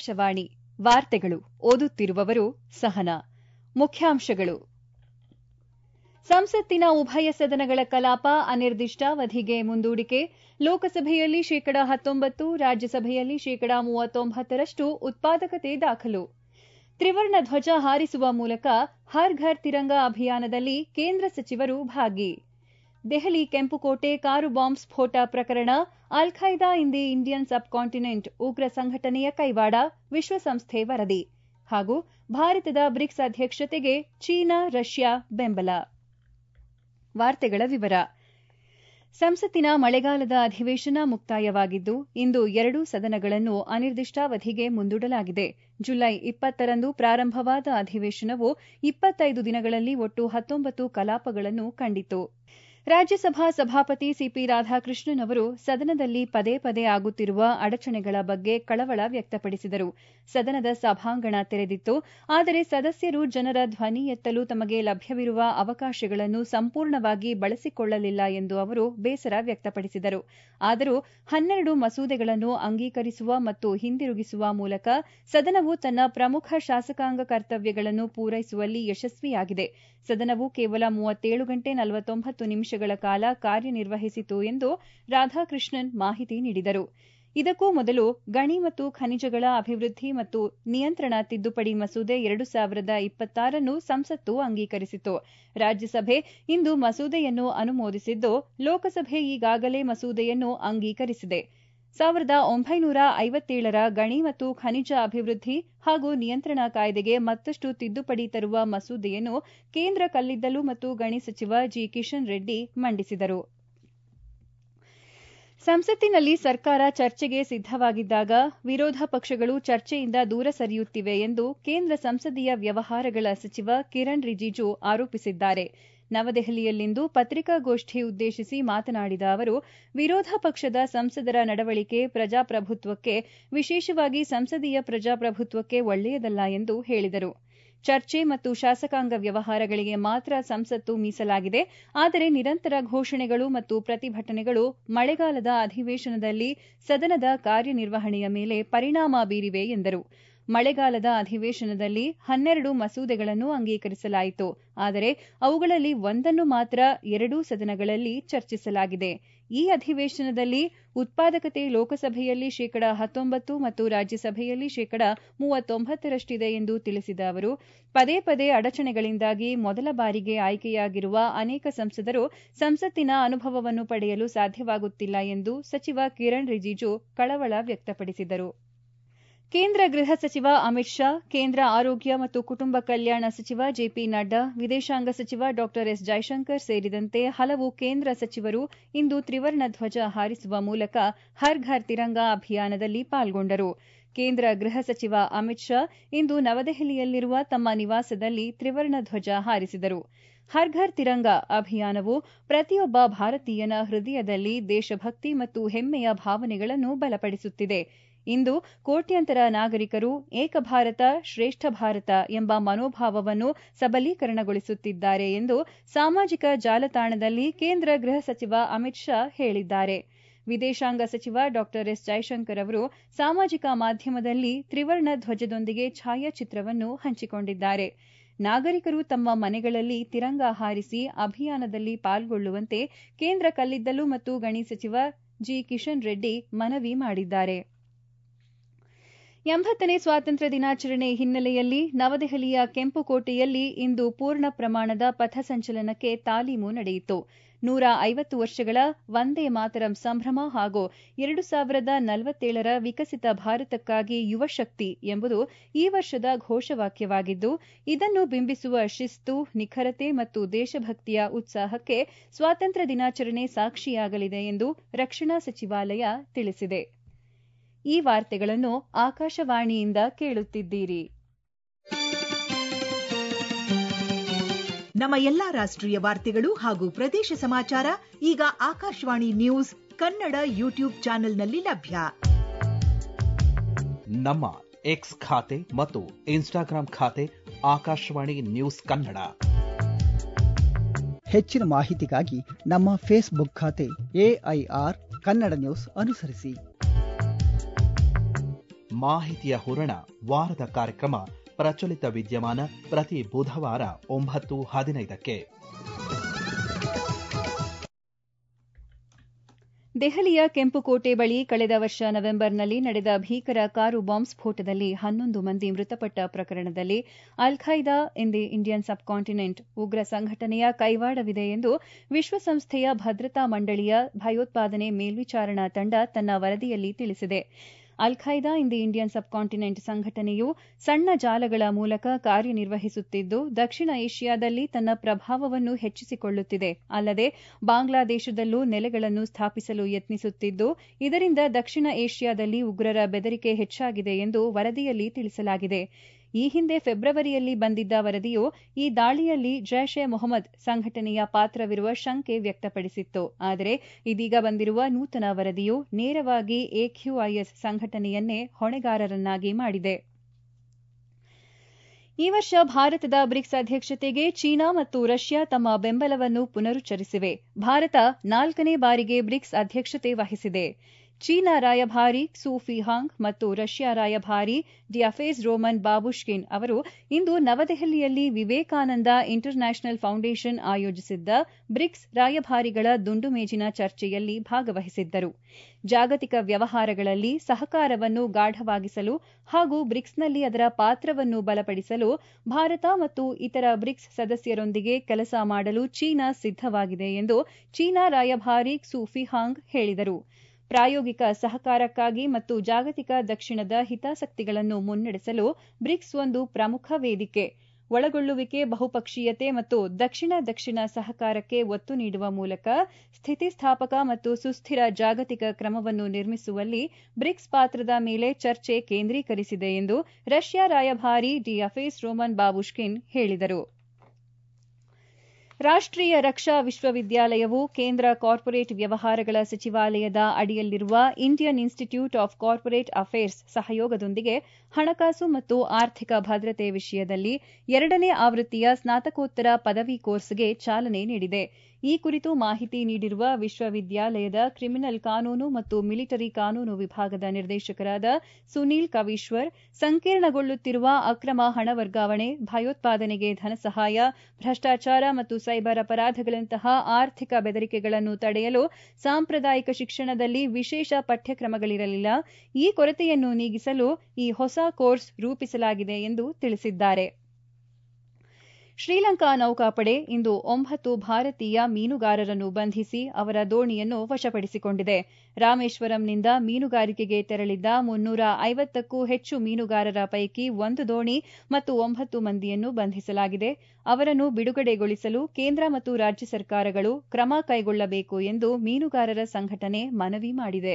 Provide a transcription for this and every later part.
ಆಕಾಶವಾಣಿ ವಾರ್ತೆಗಳು ಓದುತ್ತಿರುವವರು ಸಹನಾ ಮುಖ್ಯಾಂಶಗಳು ಸಂಸತ್ತಿನ ಉಭಯ ಸದನಗಳ ಕಲಾಪ ಅನಿರ್ದಿಷ್ಟಾವಧಿಗೆ ಮುಂದೂಡಿಕೆ ಲೋಕಸಭೆಯಲ್ಲಿ ಶೇಕಡ ಹತ್ತೊಂಬತ್ತು ರಾಜ್ಯಸಭೆಯಲ್ಲಿ ಶೇಕಡ ಮೂವತ್ತೊಂಬತ್ತರಷ್ಟು ಉತ್ಪಾದಕತೆ ದಾಖಲು ತ್ರಿವರ್ಣ ಧ್ವಜ ಹಾರಿಸುವ ಮೂಲಕ ಹರ್ ಘರ್ ತಿರಂಗ ಅಭಿಯಾನದಲ್ಲಿ ಕೇಂದ್ರ ಸಚಿವರು ಭಾಗಿ ದೆಹಲಿ ಕೆಂಪುಕೋಟೆ ಕಾರು ಬಾಂಬ್ ಸ್ಫೋಟ ಪ್ರಕರಣ Al Qaeda in the Indian subcontinent ಉಗ್ರ ಸಂಘಟನೆಯ ಕೈವಾಡ ವಿಶ್ವಸಂಸ್ಥೆ ವರದಿ ಹಾಗೂ ಭಾರತದ ಬ್ರಿಕ್ಸ್ ಅಧ್ಯಕ್ಷತೆಗೆ ಚೀನಾ ರಷ್ಯಾ ಬೆಂಬಲ ವಾರ್ತೆಗಳ ವಿವರ ಸಂಸತ್ತಿನ ಮಳೆಗಾಲದ ಅಧಿವೇಶನ ಮುಕ್ತಾಯವಾಗಿದ್ದು ಇಂದು ಎರಡೂ ಸದನಗಳನ್ನು ಅನಿರ್ದಿಷ್ಟಾವಧಿಗೆ ಮುಂದೂಡಲಾಗಿದೆ ಜುಲೈ ಇಪ್ಪತ್ತರಂದು ಪ್ರಾರಂಭವಾದ ಅಧಿವೇಶನವು ಇಪ್ಪತ್ತೈದು ದಿನಗಳಲ್ಲಿ ಒಟ್ಟು ಹತ್ತೊಂಬತ್ತು ಕಲಾಪಗಳನ್ನು ಕಂಡಿತು ರಾಜ್ಯಸಭಾ ಸಭಾಪತಿ ಸಿಪಿ ರಾಧಾಕೃಷ್ಣನ್ ಅವರು ಸದನದಲ್ಲಿ ಪದೇ ಪದೇ ಆಗುತ್ತಿರುವ ಅಡಚಣೆಗಳ ಬಗ್ಗೆ ಕಳವಳ ವ್ಯಕ್ತಪಡಿಸಿದರು ಸದನದ ಸಭಾಂಗಣ ತೆರೆದಿತ್ತು ಆದರೆ ಸದಸ್ಯರು ಜನರ ಧ್ವನಿ ಎತ್ತಲು ತಮಗೆ ಲಭ್ಯವಿರುವ ಅವಕಾಶಗಳನ್ನು ಸಂಪೂರ್ಣವಾಗಿ ಬಳಸಿಕೊಳ್ಳಲಿಲ್ಲ ಎಂದು ಅವರು ಬೇಸರ ವ್ಯಕ್ತಪಡಿಸಿದರು ಆದರೂ ಹನ್ನೆರಡು ಮಸೂದೆಗಳನ್ನು ಅಂಗೀಕರಿಸುವ ಮತ್ತು ಹಿಂದಿರುಗಿಸುವ ಮೂಲಕ ಸದನವು ತನ್ನ ಪ್ರಮುಖ ಶಾಸಕಾಂಗ ಕರ್ತವ್ಯಗಳನ್ನು ಪೂರೈಸುವಲ್ಲಿ ಯಶಸ್ವಿಯಾಗಿದೆ ಸದನವು ಕೇವಲ ಮೂವತ್ತೇಳು ಗಂಟೆ ನಲವತ್ತೊಂಬತ್ತು ನಿಮಿಷಗಳ ಕಾಲ ಕಾರ್ಯನಿರ್ವಹಿಸಿತು ಎಂದು ರಾಧಾಕೃಷ್ಣನ್ ಮಾಹಿತಿ ನೀಡಿದರು ಇದಕ್ಕೂ ಮೊದಲು ಗಣಿ ಮತ್ತು ಖನಿಜಗಳ ಅಭಿವೃದ್ಧಿ ಮತ್ತು ನಿಯಂತ್ರಣ ತಿದ್ದುಪಡಿ ಮಸೂದೆ ಎರಡು ಸಾವಿರದ ಇಪ್ಪತ್ತಾರನ್ನು ಸಂಸತ್ತು ಅಂಗೀಕರಿಸಿತು ರಾಜ್ಯಸಭೆ ಇಂದು ಮಸೂದೆಯನ್ನು ಅನುಮೋದಿಸಿದ್ದು ಲೋಕಸಭೆ ಈಗಾಗಲೇ ಮಸೂದೆಯನ್ನು ಅಂಗೀಕರಿಸಿದೆ ಸಾವಿರದ ಒಂಬೈನೂರ ಐವತ್ತೇಳರ ಗಣಿ ಮತ್ತು ಖನಿಜ ಅಭಿವೃದ್ಧಿ ಹಾಗೂ ನಿಯಂತ್ರಣ ಕಾಯ್ದೆಗೆ ಮತ್ತಷ್ಟು ತಿದ್ದುಪಡಿ ತರುವ ಮಸೂದೆಯನ್ನು ಕೇಂದ್ರ ಕಲ್ಲಿದ್ದಲು ಮತ್ತು ಗಣಿ ಸಚಿವ ಜಿ ಕಿಶನ್ ರೆಡ್ಡಿ ಮಂಡಿಸಿದರು ಸಂಸತ್ತಿನಲ್ಲಿ ಸರ್ಕಾರ ಚರ್ಚೆಗೆ ಸಿದ್ದವಾಗಿದ್ದಾಗ ವಿರೋಧ ಪಕ್ಷಗಳು ಚರ್ಚೆಯಿಂದ ದೂರ ಸರಿಯುತ್ತಿವೆ ಎಂದು ಕೇಂದ್ರ ಸಂಸದೀಯ ವ್ಯವಹಾರಗಳ ಸಚಿವ ಕಿರಣ್ ರಿಜಿಜು ಆರೋಪಿಸಿದ್ದಾರೆ ನವದೆಹಲಿಯಲ್ಲಿಂದು ಪತ್ರಿಕಾಗೋಷ್ಠಿ ಉದ್ದೇಶಿಸಿ ಮಾತನಾಡಿದ ಅವರು ವಿರೋಧ ಪಕ್ಷದ ಸಂಸದರ ನಡವಳಿಕೆ ಪ್ರಜಾಪ್ರಭುತ್ವಕ್ಕೆ ವಿಶೇಷವಾಗಿ ಸಂಸದೀಯ ಪ್ರಜಾಪ್ರಭುತ್ವಕ್ಕೆ ಒಳ್ಳೆಯದಲ್ಲ ಎಂದು ಹೇಳಿದರು ಚರ್ಚೆ ಮತ್ತು ಶಾಸಕಾಂಗ ವ್ಯವಹಾರಗಳಿಗೆ ಮಾತ್ರ ಸಂಸತ್ತು ಮೀಸಲಾಗಿದೆ ಆದರೆ ನಿರಂತರ ಘೋಷಣೆಗಳು ಮತ್ತು ಪ್ರತಿಭಟನೆಗಳು ಮಳೆಗಾಲದ ಅಧಿವೇಶನದಲ್ಲಿ ಸದನದ ಕಾರ್ಯನಿರ್ವಹಣೆಯ ಮೇಲೆ ಪರಿಣಾಮ ಬೀರಿವೆ ಎಂದರು ಮಳೆಗಾಲದ ಅಧಿವೇಶನದಲ್ಲಿ ಹನ್ನೆರಡು ಮಸೂದೆಗಳನ್ನು ಅಂಗೀಕರಿಸಲಾಯಿತು ಆದರೆ ಅವುಗಳಲ್ಲಿ ಒಂದನ್ನು ಮಾತ್ರ ಎರಡೂ ಸದನಗಳಲ್ಲಿ ಚರ್ಚಿಸಲಾಗಿದೆ ಈ ಅಧಿವೇಶನದಲ್ಲಿ ಉತ್ಪಾದಕತೆ ಲೋಕಸಭೆಯಲ್ಲಿ ಶೇಕಡ ಹತ್ತೊಂಬತ್ತು ಮತ್ತು ರಾಜ್ಯಸಭೆಯಲ್ಲಿ ಶೇಕಡ ಮೂವತ್ತೊಂಬತ್ತರಷ್ಟಿದೆ ಎಂದು ತಿಳಿಸಿದ ಅವರು ಪದೇ ಪದೇ ಅಡಚಣೆಗಳಿಂದಾಗಿ ಮೊದಲ ಬಾರಿಗೆ ಆಯ್ಕೆಯಾಗಿರುವ ಅನೇಕ ಸಂಸದರು ಸಂಸತ್ತಿನ ಅನುಭವವನ್ನು ಪಡೆಯಲು ಸಾಧ್ಯವಾಗುತ್ತಿಲ್ಲ ಎಂದು ಸಚಿವ ಕಿರಣ್ ರಿಜಿಜು ಕಳವಳ ವ್ಯಕ್ತಪಡಿಸಿದರು ಕೇಂದ್ರ ಗೃಹ ಸಚಿವ ಅಮಿತ್ ಶಾ ಕೇಂದ್ರ ಆರೋಗ್ಯ ಮತ್ತು ಕುಟುಂಬ ಕಲ್ಯಾಣ ಸಚಿವ ಜೆಪಿ ನಡ್ಡಾ ವಿದೇಶಾಂಗ ಸಚಿವ ಡಾ ಎಸ್ ಜೈಶಂಕರ್ ಸೇರಿದಂತೆ ಹಲವು ಕೇಂದ್ರ ಸಚಿವರು ಇಂದು ತ್ರಿವರ್ಣ ಧ್ವಜ ಹಾರಿಸುವ ಮೂಲಕ ಹರ್ ಘರ್ ತಿರಂಗ ಅಭಿಯಾನದಲ್ಲಿ ಪಾಲ್ಗೊಂಡರು ಕೇಂದ್ರ ಗೃಹ ಸಚಿವ ಅಮಿತ್ ಶಾ ಇಂದು ನವದೆಹಲಿಯಲ್ಲಿರುವ ತಮ್ಮ ನಿವಾಸದಲ್ಲಿ ತ್ರಿವರ್ಣ ಧ್ವಜ ಹಾರಿಸಿದರು ಹರ್ ಘರ್ ತಿರಂಗ ಅಭಿಯಾನವು ಪ್ರತಿಯೊಬ್ಬ ಭಾರತೀಯನ ಹೃದಯದಲ್ಲಿ ದೇಶಭಕ್ತಿ ಮತ್ತು ಹೆಮ್ಮೆಯ ಭಾವನೆಗಳನ್ನು ಬಲಪಡಿಸುತ್ತಿದೆ ಇಂದು ಕೋಟ್ಯಂತರ ನಾಗರಿಕರು ಏಕ ಭಾರತ ಶ್ರೇಷ್ಠ ಭಾರತ ಎಂಬ ಮನೋಭಾವವನ್ನು ಸಬಲೀಕರಣಗೊಳಿಸುತ್ತಿದ್ದಾರೆ ಎಂದು ಸಾಮಾಜಿಕ ಜಾಲತಾಣದಲ್ಲಿ ಕೇಂದ್ರ ಗೃಹ ಸಚಿವ ಅಮಿತ್ ಶಾ ಹೇಳಿದ್ದಾರೆ ವಿದೇಶಾಂಗ ಸಚಿವ ಡಾ ಎಸ್ ಜೈಶಂಕರ್ ಅವರು ಸಾಮಾಜಿಕ ಮಾಧ್ಯಮದಲ್ಲಿ ತ್ರಿವರ್ಣ ಧ್ವಜದೊಂದಿಗೆ ಛಾಯಾಚಿತ್ರವನ್ನು ಹಂಚಿಕೊಂಡಿದ್ದಾರೆ ನಾಗರಿಕರು ತಮ್ಮ ಮನೆಗಳಲ್ಲಿ ತಿರಂಗ ಹಾರಿಸಿ ಅಭಿಯಾನದಲ್ಲಿ ಪಾಲ್ಗೊಳ್ಳುವಂತೆ ಕೇಂದ್ರ ಕಲ್ಲಿದ್ದಲು ಮತ್ತು ಗಣಿ ಸಚಿವ ಜಿ ಕಿಶನ್ ರೆಡ್ಡಿ ಮನವಿ ಮಾಡಿದ್ದಾರೆ ಎಂಬತ್ತನೇ ಸ್ವಾತಂತ್ರ್ಯ ದಿನಾಚರಣೆ ಹಿನ್ನೆಲೆಯಲ್ಲಿ ನವದೆಹಲಿಯ ಕೆಂಪುಕೋಟೆಯಲ್ಲಿ ಇಂದು ಪೂರ್ಣ ಪ್ರಮಾಣದ ಪಥಸಂಚಲನಕ್ಕೆ ತಾಲೀಮು ನಡೆಯಿತು ನೂರ ಐವತ್ತು ವರ್ಷಗಳ ವಂದೇ ಮಾತರಂ ಸಂಭ್ರಮ ಹಾಗೂ ಎರಡು ಸಾವಿರದ ನಲವತ್ತೇಳರ ವಿಕಸಿತ ಭಾರತಕ್ಕಾಗಿ ಯುವಶಕ್ತಿ ಎಂಬುದು ಈ ವರ್ಷದ ಘೋಷವಾಕ್ಯವಾಗಿದ್ದು ಇದನ್ನು ಬಿಂಬಿಸುವ ಶಿಸ್ತು ನಿಖರತೆ ಮತ್ತು ದೇಶಭಕ್ತಿಯ ಉತ್ಸಾಹಕ್ಕೆ ಸ್ವಾತಂತ್ರ್ಯ ದಿನಾಚರಣೆ ಸಾಕ್ಷಿಯಾಗಲಿದೆ ಎಂದು ರಕ್ಷಣಾ ಸಚಿವಾಲಯ ತಿಳಿಸಿದೆ ಈ ವಾರ್ತೆಗಳನ್ನು ಆಕಾಶವಾಣಿಯಿಂದ ಕೇಳುತ್ತಿದ್ದೀರಿ ನಮ್ಮ ಎಲ್ಲಾ ರಾಷ್ಟ್ರೀಯ ವಾರ್ತೆಗಳು ಹಾಗೂ ಪ್ರದೇಶ ಸಮಾಚಾರ ಈಗ ಆಕಾಶವಾಣಿ ನ್ಯೂಸ್ ಕನ್ನಡ ಯೂಟ್ಯೂಬ್ ಚಾನೆಲ್ನಲ್ಲಿ ಲಭ್ಯ ನಮ್ಮ ಎಕ್ಸ್ ಖಾತೆ ಮತ್ತು ಇನ್ಸ್ಟಾಗ್ರಾಂ ಖಾತೆ ಆಕಾಶವಾಣಿ ನ್ಯೂಸ್ ಕನ್ನಡ ಹೆಚ್ಚಿನ ಮಾಹಿತಿಗಾಗಿ ನಮ್ಮ ಫೇಸ್ಬುಕ್ ಖಾತೆ ಎಐಆರ್ ಕನ್ನಡ ನ್ಯೂಸ್ ಅನುಸರಿಸಿ ಮಾಹಿತಿಯ ಹೂರಣ ವಾರದ ಕಾರ್ಯಕ್ರಮ ಪ್ರಚಲಿತ ವಿದ್ಯಮಾನ ಪ್ರತಿ ಬುಧವಾರ ಒಂಬತ್ತು ಹದಿನೈದಕ್ಕೆ ದೆಹಲಿಯ ಕೆಂಪುಕೋಟೆ ಬಳಿ ಕಳೆದ ವರ್ಷ ನವೆಂಬರ್ನಲ್ಲಿ ನಡೆದ ಭೀಕರ ಕಾರು ಬಾಂಬ್ ಸ್ಫೋಟದಲ್ಲಿ ಹನ್ನೊಂದು ಮಂದಿ ಮೃತಪಟ್ಟ ಪ್ರಕರಣದಲ್ಲಿ Al Qaeda in the Indian subcontinent ಉಗ್ರ ಸಂಘಟನೆಯ ಕೈವಾಡವಿದೆ ಎಂದು ವಿಶ್ವಸಂಸ್ಥೆಯ ಭದ್ರತಾ ಮಂಡಳಿಯ ಭಯೋತ್ಪಾದನೆ ಮೇಲ್ವಿಚಾರಣಾ ತಂಡ ತನ್ನ ವರದಿಯಲ್ಲಿ ತಿಳಿಸಿದೆ Al Qaeda in the Indian subcontinent ಸಂಘಟನೆಯು ಸಣ್ಣ ಜಾಲಗಳ ಮೂಲಕ ಕಾರ್ಯನಿರ್ವಹಿಸುತ್ತಿದ್ದು ದಕ್ಷಿಣ ಏಷ್ಯಾದಲ್ಲಿ ತನ್ನ ಪ್ರಭಾವವನ್ನು ಹೆಚ್ಚಿಸಿಕೊಳ್ಳುತ್ತಿದೆ ಅಲ್ಲದೆ ಬಾಂಗ್ಲಾದೇಶದಲ್ಲೂ ನೆಲೆಗಳನ್ನು ಸ್ಥಾಪಿಸಲು ಯತ್ನಿಸುತ್ತಿದ್ದು ಇದರಿಂದ ದಕ್ಷಿಣ ಏಷ್ಯಾದಲ್ಲಿ ಉಗ್ರರ ಬೆದರಿಕೆ ಹೆಚ್ಚಾಗಿದೆ ಎಂದು ವರದಿಯಲ್ಲಿ ತಿಳಿಸಲಾಗಿದೆ ಈ ಹಿಂದೆ ಫೆಬ್ರವರಿಯಲ್ಲಿ ಬಂದಿದ್ದ ವರದಿಯು ಈ ದಾಳಿಯಲ್ಲಿ ಜೈಷ್ ಎ ಮೊಹಮ್ಮದ್ ಸಂಘಟನೆಯ ಪಾತ್ರವಿರುವ ಶಂಕೆ ವ್ಯಕ್ತಪಡಿಸಿತ್ತು ಆದರೆ ಇದೀಗ ಬಂದಿರುವ ನೂತನ ವರದಿಯು ನೇರವಾಗಿ ಎಕ್ಯೂಐಎಸ್ ಸಂಘಟನೆಯನ್ನೇ ಹೊಣೆಗಾರರನ್ನಾಗಿ ಮಾಡಿದೆ ಈ ವರ್ಷ ಭಾರತದ ಬ್ರಿಕ್ಸ್ ಅಧ್ಯಕ್ಷತೆಗೆ ಚೀನಾ ಮತ್ತು ರಷ್ಯಾ ತಮ್ಮ ಬೆಂಬಲವನ್ನು ಪುನರುಚ್ಚರಿಸಿವೆ ಭಾರತ ನಾಲ್ಕನೇ ಬಾರಿಗೆ ಬ್ರಿಕ್ಸ್ ಅಧ್ಯಕ್ಷತೆ ವಹಿಸಿದೆ ಚೀನಾ ರಾಯಭಾರಿ ಸೂಫಿ ಹಾಂಗ್ ಮತ್ತು ರಷ್ಯಾ ರಾಯಭಾರಿ ಡಿಯಾಫೇಸ್ ರೋಮನ್ ಬಾಬುಷ್ಕಿನ್ ಅವರು ಇಂದು ನವದೆಹಲಿಯಲ್ಲಿ ವಿವೇಕಾನಂದ ಇಂಟರ್ ನ್ಯಾಷನಲ್ ಫೌಂಡೇಶನ್ ಆಯೋಜಿಸಿದ್ದ ಬ್ರಿಕ್ಸ್ ರಾಯಭಾರಿಗಳ ದುಂಡು ಮೇಜಿನ ಚರ್ಚೆಯಲ್ಲಿ ಭಾಗವಹಿಸಿದ್ದರು ಜಾಗತಿಕ ವ್ಯವಹಾರಗಳಲ್ಲಿ ಸಹಕಾರವನ್ನು ಗಾಢವಾಗಿಸಲು ಹಾಗೂ ಬ್ರಿಕ್ಸ್ನಲ್ಲಿ ಅದರ ಪಾತ್ರವನ್ನು ಬಲಪಡಿಸಲು ಭಾರತ ಮತ್ತು ಇತರ ಬ್ರಿಕ್ಸ್ ಸದಸ್ಯರೊಂದಿಗೆ ಕೆಲಸ ಮಾಡಲು ಚೀನಾ ಸಿದ್ದವಾಗಿದೆ ಎಂದು ಚೀನಾ ರಾಯಭಾರಿ ಸೂಫಿ ಹಾಂಗ್ ಹೇಳಿದರು ಪ್ರಾಯೋಗಿಕ ಸಹಕಾರಕ್ಕಾಗಿ ಮತ್ತು ಜಾಗತಿಕ ದಕ್ಷಿಣದ ಹಿತಾಸಕ್ತಿಗಳನ್ನು ಮುನ್ನಡೆಸಲು ಬ್ರಿಕ್ಸ್ ಒಂದು ಪ್ರಮುಖ ವೇದಿಕೆ ಒಳಗೊಳ್ಳುವಿಕೆ ಬಹುಪಕ್ಷೀಯತೆ ಮತ್ತು ದಕ್ಷಿಣ ದಕ್ಷಿಣ ಸಹಕಾರಕ್ಕೆ ಒತ್ತು ನೀಡುವ ಮೂಲಕ ಸ್ಥಿತಿಸ್ಥಾಪಕ ಮತ್ತು ಸುಸ್ಥಿರ ಜಾಗತಿಕ ಕ್ರಮವನ್ನು ನಿರ್ಮಿಸುವಲ್ಲಿ ಬ್ರಿಕ್ಸ್ ಪಾತ್ರದ ಮೇಲೆ ಚರ್ಚೆ ಕೇಂದ್ರೀಕರಿಸಿದೆ ಎಂದು ರಷ್ಯಾ ರಾಯಭಾರಿ ಡಿಯಾಫೇಸ್ ರೋಮನ್ ಬಾಬುಷ್ಕಿನ್ ಹೇಳಿದರು ರಾಷ್ಟೀಯ ರಕ್ಷಾ ವಿಶ್ವವಿದ್ಯಾಲಯವು ಕೇಂದ್ರ ಕಾರ್ಪೊರೇಟ್ ವ್ಯವಹಾರಗಳ ಸಚಿವಾಲಯದ ಅಡಿಯಲ್ಲಿರುವ Indian institute of corporate affairs ಸಹಯೋಗದೊಂದಿಗೆ ಹಣಕಾಸು ಮತ್ತು ಆರ್ಥಿಕ ಭದ್ರತೆ ವಿಷಯದಲ್ಲಿ ಎರಡನೇ ಆವೃತ್ತಿಯ ಸ್ನಾತಕೋತ್ತರ ಪದವಿ ಕೋರ್ಸ್ಗೆ ಚಾಲನೆ ನೀಡಿದೆ ಈ ಕುರಿತು ಮಾಹಿತಿ ನೀಡಿರುವ ವಿಶ್ವವಿದ್ಯಾಲಯದ ಕ್ರಿಮಿನಲ್ ಕಾನೂನು ಮತ್ತು ಮಿಲಿಟರಿ ಕಾನೂನು ವಿಭಾಗದ ನಿರ್ದೇಶಕರಾದ ಸುನೀಲ್ ಕವೀಶ್ವರ್ ಸಂಕೀರ್ಣಗೊಳ್ಳುತ್ತಿರುವ ಅಕ್ರಮ ಹಣ ವರ್ಗಾವಣೆ ಭಯೋತ್ಪಾದನೆಗೆ ಧನಸಹಾಯ ಭ್ರಷ್ಟಾಚಾರ ಮತ್ತು ಸೈಬರ್ ಅಪರಾಧಗಳಂತಹ ಆರ್ಥಿಕ ಬೆದರಿಕೆಗಳನ್ನು ತಡೆಯಲು ಸಾಂಪ್ರದಾಯಿಕ ಶಿಕ್ಷಣದಲ್ಲಿ ವಿಶೇಷ ಪಠ್ಯಕ್ರಮಗಳಿರಲಿಲ್ಲ ಈ ಕೊರತೆಯನ್ನು ನೀಗಿಸಲು ಈ ಹೊಸ ಕೋರ್ಸ್ ರೂಪಿಸಲಾಗಿದೆ ಎಂದು ತಿಳಿಸಿದ್ದಾರೆ ಶ್ರೀಲಂಕಾ ನೌಕಾಪಡೆ ಇಂದು ಒಂಬತ್ತು ಭಾರತೀಯ ಮೀನುಗಾರರನ್ನು ಬಂಧಿಸಿ ಅವರ ದೋಣಿಯನ್ನು ವಶಪಡಿಸಿಕೊಂಡಿದೆ ರಾಮೇಶ್ವರಂನಿಂದ ಮೀನುಗಾರಿಕೆಗೆ ತೆರಳಿದ್ದ ಮುನ್ನೂರ ಐವತ್ತಕ್ಕೂ ಹೆಚ್ಚು ಮೀನುಗಾರರ ಪೈಕಿ ಒಂದು ದೋಣಿ ಮತ್ತು ಒಂಬತ್ತು ಮಂದಿಯನ್ನು ಬಂಧಿಸಲಾಗಿದೆ ಅವರನ್ನು ಬಿಡುಗಡೆಗೊಳಿಸಲು ಕೇಂದ್ರ ಮತ್ತು ರಾಜ್ಯ ಸರ್ಕಾರಗಳು ಕ್ರಮ ಕೈಗೊಳ್ಳಬೇಕು ಎಂದು ಮೀನುಗಾರರ ಸಂಘಟನೆ ಮನವಿ ಮಾಡಿದೆ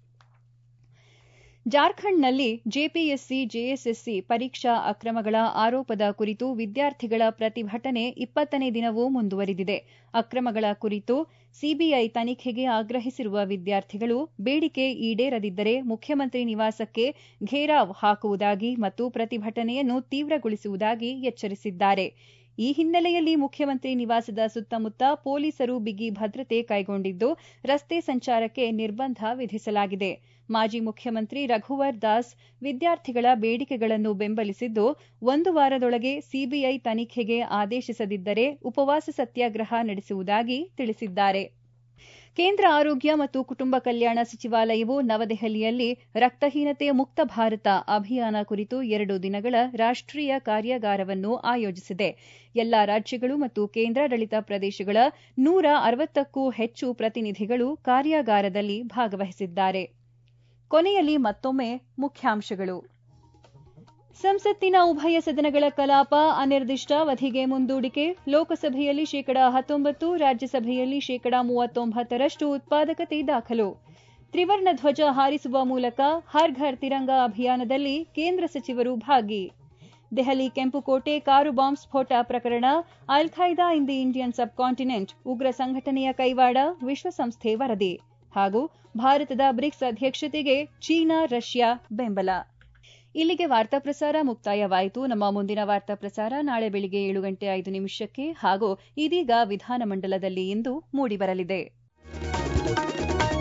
ಜಾರ್ಖಂಡ್ನಲ್ಲಿ ಜೆಪಿಎಸ್ಸಿ ಜೆಎಸ್ಎಸ್ಸಿ ಪರೀಕ್ಷಾ ಅಕ್ರಮಗಳ ಆರೋಪದ ಕುರಿತು ವಿದ್ಯಾರ್ಥಿಗಳ ಪ್ರತಿಭಟನೆ ಇಪ್ಪತ್ತನೇ ದಿನವೂ ಮುಂದುವರಿದಿದೆ ಅಕ್ರಮಗಳ ಕುರಿತು ಸಿಬಿಐ ತನಿಖೆಗೆ ಆಗ್ರಹಿಸಿರುವ ವಿದ್ಯಾರ್ಥಿಗಳು ಬೇಡಿಕೆ ಈಡೇರದಿದ್ದರೆ ಮುಖ್ಯಮಂತ್ರಿ ನಿವಾಸಕ್ಕೆ ಘೇರಾವ್ ಹಾಕುವುದಾಗಿ ಮತ್ತು ಪ್ರತಿಭಟನೆಯನ್ನು ತೀವ್ರಗೊಳಿಸುವುದಾಗಿ ಎಚ್ಚರಿಸಿದ್ದಾರೆ ಈ ಹಿನ್ನೆಲೆಯಲ್ಲಿ ಮುಖ್ಯಮಂತ್ರಿ ನಿವಾಸದ ಸುತ್ತಮುತ್ತ ಪೊಲೀಸರು ಬಿಗಿ ಭದ್ರತೆ ಕೈಗೊಂಡಿದ್ದು ರಸ್ತೆ ಸಂಚಾರಕ್ಕೆ ನಿರ್ಬಂಧ ವಿಧಿಸಲಾಗಿದೆ ಮಾಜಿ ಮುಖ್ಯಮಂತ್ರಿ ರಘುವರ್ ದಾಸ್ ವಿದ್ಯಾರ್ಥಿಗಳ ಬೇಡಿಕೆಗಳನ್ನು ಬೆಂಬಲಿಸಿದ್ದು ಒಂದು ವಾರದೊಳಗೆ ಸಿಬಿಐ ತನಿಖೆಗೆ ಆದೇಶಿಸದಿದ್ದರೆ ಉಪವಾಸ ಸತ್ಯಾಗ್ರಹ ನಡೆಸುವುದಾಗಿ ತಿಳಿಸಿದ್ದಾರೆ ಕೇಂದ್ರ ಆರೋಗ್ಯ ಮತ್ತು ಕುಟುಂಬ ಕಲ್ಯಾಣ ಸಚಿವಾಲಯವು ನವದೆಹಲಿಯಲ್ಲಿ ರಕ್ತಹೀನತೆ ಮುಕ್ತ ಭಾರತ ಅಭಿಯಾನ ಕುರಿತು ಎರಡು ದಿನಗಳ ರಾಷ್ಟೀಯ ಕಾರ್ಯಾಗಾರವನ್ನು ಆಯೋಜಿಸಿದೆ ಎಲ್ಲಾ ರಾಜ್ಯಗಳು ಮತ್ತು ಕೇಂದ್ರಾಡಳಿತ ಪ್ರದೇಶಗಳ ನೂರ ಅರವತ್ತಕ್ಕೂ ಹೆಚ್ಚು ಪ್ರತಿನಿಧಿಗಳು ಕಾರ್ಯಾಗಾರದಲ್ಲಿ ಭಾಗವಹಿಸಿದ್ದಾರೆ ಕೊನೆಯಲ್ಲಿ ಮತ್ತೊಮ್ಮೆ ಮುಖ್ಯಾಂಶಗಳು ಸಂಸತ್ತಿನ ಉಭಯ ಸದನಗಳ ಕಲಾಪ ಅನಿರ್ದಿಷ್ಟಾವಧಿಗೆ ಮುಂದೂಡಿಕೆ ಲೋಕಸಭೆಯಲ್ಲಿ ಶೇಕಡಾ ಹತ್ತೊಂಬತ್ತು ರಾಜ್ಯಸಭೆಯಲ್ಲಿ ಶೇಕಡಾ ಮೂವತ್ತೊಂಬತ್ತರಷ್ಟು ಉತ್ಪಾದಕತೆ ದಾಖಲು ತ್ರಿವರ್ಣ ಧ್ವಜ ಹಾರಿಸುವ ಮೂಲಕ ಹರ್ ಘರ್ ತಿರಂಗ ಅಭಿಯಾನದಲ್ಲಿ ಕೇಂದ್ರ ಸಚಿವರು ಭಾಗಿ ದೆಹಲಿ ಕೆಂಪುಕೋಟೆ ಕಾರು ಬಾಂಬ್ ಸ್ಫೋಟ ಪ್ರಕರಣ Al Qaeda in the Indian subcontinent ಉಗ್ರ ಸಂಘಟನೆಯ ಕೈವಾಡ ವಿಶ್ವಸಂಸ್ಥೆ ವರದಿ ಹಾಗೂ ಭಾರತದ ಬ್ರಿಕ್ಸ್ ಅಧ್ಯಕ್ಷತೆಗೆ ಚೀನಾ ರಷ್ಯಾ ಬೆಂಬಲ ಇಲ್ಲಿಗೆ ವಾರ್ತಾ ಪ್ರಸಾರ ಮುಕ್ತಾಯವಾಯಿತು ನಮ್ಮ ಮುಂದಿನ ವಾರ್ತಾ ಪ್ರಸಾರ ನಾಳೆ ಬೆಳಿಗ್ಗೆ ಏಳು ಗಂಟೆ ಐದು ನಿಮಿಷಕ್ಕೆ ಹಾಗೂ ಇದೀಗ ವಿಧಾನಮಂಡಲದಲ್ಲಿ ಇಂದು ಮೂಡಿಬರಲಿದೆ